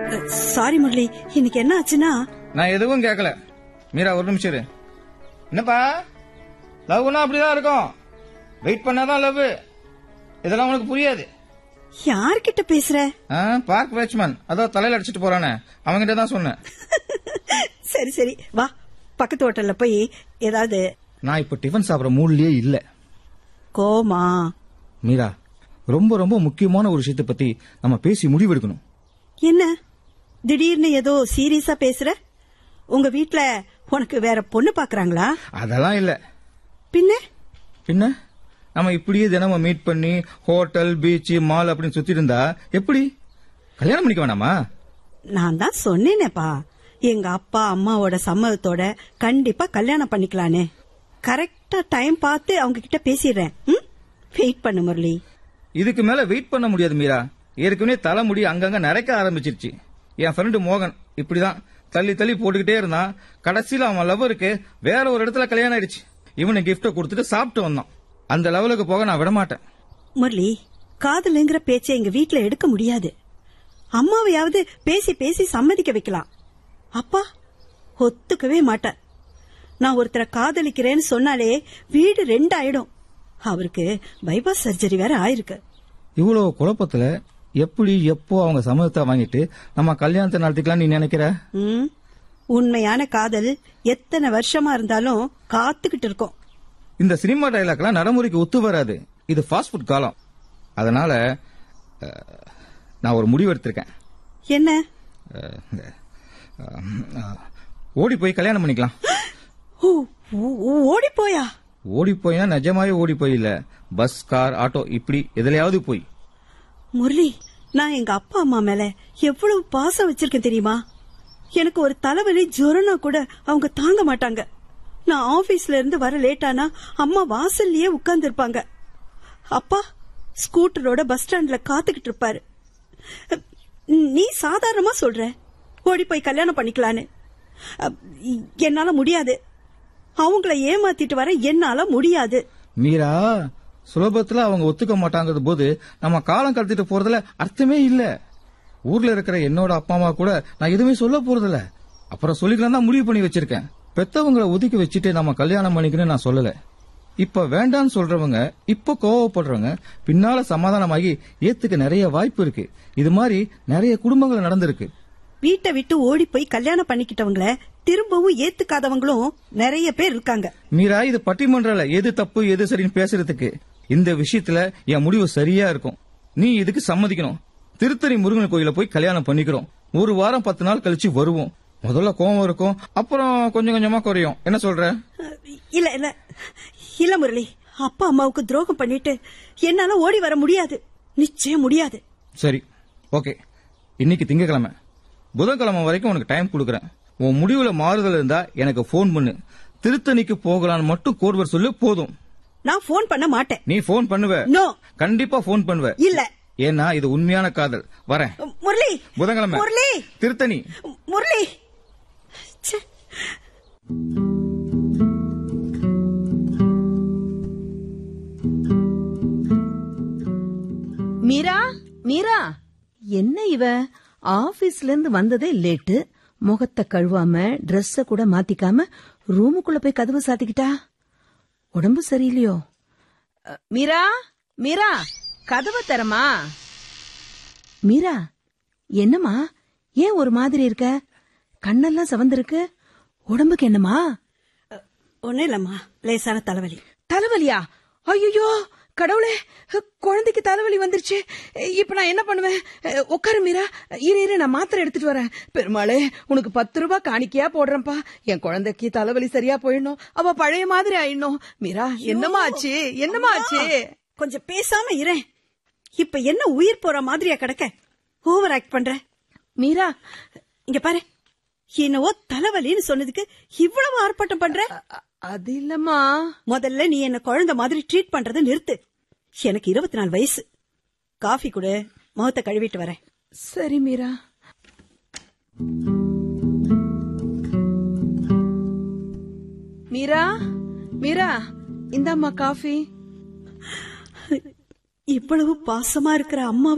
Sorry Murali இன்னைக்கு என்ன ஆச்சுன்னா நான் எதுவும் கேட்கல மீரா ஒரு நிமிஷம் இரு என்னப்பா லவ்னா அப்படிதான் இருக்கும் வெயிட் பண்ணாதான் லவ் இதெல்லாம் உனக்கு புரியாது யார்கிட்ட பேசுற ஆ, பார்க் வாட்ச்மேன் அதோ தலையில அடிச்சிட்டு போறானே அவன்கிட்ட தான் சொன்னேன் சரி சரி வா பக்கத்து ஹோட்டல்ல போய் ஏதாவது நான் இப்ப டிஃபன் சாப்பிடுற மூட்லயே இல்ல கோமா மீரா ரொம்ப ரொம்ப முக்கியமான ஒரு விஷயத்தை பத்தி நம்ம பேசி முடிவெடுக்கணும் என்ன திடீர்னு ஏதோ சீரியஸா பேசுற உங்க வீட்ல உனக்கு வேற பொண்ணு பாக்குறாங்களா அதெல்லாம் இல்ல பின்ன பின்ன நம்ம இப்படியே தினமும் மீட் பண்ணி ஹோட்டல் பீச் மால் அப்படின்னு சுத்தி இருந்தா எப்படி கல்யாணம் பண்ணிக்க வேணாமா நான் தான் சொன்னேனேப்பா எங்க அப்பா அம்மாவோட சம்மதத்தோட கண்டிப்பா கல்யாணம் பண்ணிக்கலானே கரெக்டா டைம் பார்த்து அவங்க கிட்ட பேசிடுறேன் ம்? வெயிட் பண்ணு முரளி இதுக்கு மேல வெயிட் பண்ண முடியாது மீரா ஏற்கனவே தலைமுடி அங்கங்க நரைக்க ஆரம்பிச்சிருச்சு என் ஃப்ரெண்டு மோகன் இப்படிதான் தள்ளி தள்ளி போட்டுக்கிட்டே இருந்தான் கடைசியில அவன் லவ்வருக்கு வேற ஒரு இடத்துல கல்யாணம் ஆயிடுச்சு இவனை கிஃப்ட கொடுத்துட்டு சாப்பிட்டு வந்தான் அந்த லெவலுக்கு போக நான் விட மாட்டேன் முரளி காதலுங்கிற பேச்சை எங்க வீட்ல எடுக்க முடியாது அம்மாவையாவது பேசி பேசி சம்மதிக்க வைக்கலாம் அப்பா ஒத்துக்கவே மாட்டார் நான் ஒருத்தரை காதலிக்கிறேன்னு சொன்னாலே வீடு ரெண்டு ஆயிடும் அவருக்கு பைபாஸ் சர்ஜரி வேற ஆயிருக்கு இவ்வளவு குழப்பத்துல எப்படி எப்போ அவங்க சம்மதத்தை வாங்கிட்டு நம்ம கல்யாணத்தை நடத்திக்கலாம் நீ நினைக்கிற ம், உண்மையான காதல் எத்தனை வருஷமா இருந்தாலும் காத்துக்கிட்டு இருக்கோம் இந்த சினிமா டைலாக்லாம் நடைமுறைக்கு ஒத்து வராது இது ஃபாஸ்ட் ஃபுட் காலம் அதனால அஹ், நான் ஒரு முடிவு எடுத்திருக்கேன் என்ன அஹ், அஹ், அஹ், ஓடி போய் கல்யாணம் பண்ணிக்கலாம் ஓ, ஓ- ஓடி போயா ஓடி போய்னா நிஜமாவே ஓடி போய் இல்ல பஸ் கார் ஆட்டோ இப்படி எதுலயாவது போய் முரளி நான் எங்க அப்பா அம்மா மேல எவ்வளவு பாசம் வச்சிருக்கேன் தெரியுமா எனக்கு ஒரு தலைவலி ஜுரம்னா கூட அவங்க தாங்க மாட்டாங்க நான் ஆபீஸ்ல இருந்து வர லேட்டானா அம்மா வாசல்லயே உட்கார்ந்து இருப்பாங்க அப்பா ஸ்கூட்டரோட பஸ் ஸ்டாண்ட்ல காத்துக்கிட்டு இருப்பாரு நீ சாதாரணமா சொல்ற ஓடி போய் கல்யாணம் பண்ணிக்கலான்னு அப், என்னால முடியாது அவங்கள ஏமாத்திட்டு வர என்னால முடியாது மீரா சுலபத்துல அவங்க ஒத்துக்க மாட்டாங்கிறது போது நம்ம காலம் கடத்திட்டு போறதுல அர்த்தமே இல்ல ஊர்ல இருக்கிற என்னோட அப்பா அம்மா கூட நான் எதுவுமே சொல்ல போறதில்ல அப்புறம் சொல்லிக்கலாம் தான் முடிவு பண்ணி வச்சிருக்கேன் பெத்தவங்களை ஒதுக்கி வச்சுட்டு நம்ம கல்யாணம் பண்ணிக்கணும்னு நான் சொல்லல இப்ப வேண்டான்னு சொல்றவங்க இப்ப கோவப்படுறவங்க பின்னால சமாதானமாகி ஏத்துக்க நிறைய வாய்ப்பு இருக்கு இது மாதிரி நிறைய குடும்பங்கள் நடந்திருக்கு வீட்டை விட்டு ஓடி போய் கல்யாணம் பண்ணிக்கிட்டவங்கள திரும்பவும் ஏத்துக்காதவங்களும் நிறைய பேர் இருக்காங்க மீரா இது பட்டிமன்றல எது தப்பு எது சரின்னு பேசுறதுக்கு இந்த விஷயத்துல என் முடிவு சரியா இருக்கும் நீ இதுக்கு சம்மதிக்கணும் திருத்தணி முருகன் கோயில போய் கல்யாணம் பண்ணிக்கிறோம் ஒரு வாரம் பத்து நாள் கழிச்சு வருவோம் முதல்ல கோவம் இருக்கும் அப்புறம் கொஞ்சம் கொஞ்சமா குறையும் என்ன சொல்ற அஹ், இல்ல இல்ல இல்ல முரளி அப்பா அம்மாவுக்கு துரோகம் பண்ணிட்டு என்னால ஓடி வர முடியாது நிச்சயம் முடியாது சரி ஓகே இன்னைக்கு திங்கக்கிழமை புதன்கிழமை வரைக்கும் உனக்கு டைம் கொடுக்கறேன் உன் முடிவுல மாறுதல் இருந்தா எனக்கு ஃபோன் பண்ணு திருத்தணிக்கு போகலான்னு மட்டும் கோர்வர் சொல்லு போதும் நான் போன் பண்ண மாட்டேன் நீ ஃபோன் பண்ணுவ நோ கண்டிப்பா ஃபோன் பண்ணுவ இல்ல ஏன்னா இது உண்மையான காதல் வரேன் முரளி புதன்கிழமை முரளி திருத்தணி முரளி ச்சே. மீரா மீரா என்ன இவ ஆபீஸ்ல இருந்து வந்ததே லேட்டு முகத்தை கழுவாம Dress-அ கூட மாத்திக்காம ரூமுக்குள்ள போய் கதவு சாத்திக்கிட்டா உடம்பு சரியில்லையோ அ, மீரா மீரா கதவை தரமா மீரா என்னம்மா ஏன் ஒரு மாதிரி இருக்க கண்ணெல்லாம் சவந்திருக்கு உடம்புக்கு என்னம்மா ஒண்ணும் இல்லம்மா லேசான தலைவலி தலைவலியா ஐயோ கடவுளே குழந்தைக்கு தலைவலி வந்துருச்சு இப்ப நான் என்ன பண்ணுவேன் உட்காரு மீரா இரு இரு நான் மாத்திரை எடுத்துட்டு வரேன் பெருமாளே உனக்கு பத்து ரூபாய் காணிக்கையா போடுறேன்ப்பா என் குழந்தைக்கு தலைவலி சரியா போயிடணும் அவ பழைய மாதிரி ஆயிடணும் மீரா என்னமா ஆச்சு என்னமா ஆச்சு கொஞ்சம் பேசாம இரேன் இப்ப என்ன உயிர் போற மாதிரியா கிடக்க ஓவர் ஆக்ட் பண்ற மீரா இங்க பாரு என்னவோ தலைவலின்னு சொன்னதுக்கு இவ்வளவு ஆர்ப்பாட்டம் பண்ற அ- அது இல்லம்மா முதல்ல நீ என்ன குழந்தை மாதிரி ட்ரீட் பண்றதை நிறுத்து எனக்கு இருபத்தி நாலு வயசு காஃபி கொடு முகத்தை கழுவிட்டு வரேன் சரி மீரா மீரா மீரா இந்தாம்மா காஃபி இவ்வளவு பாசமா இருக்கிற அம்மா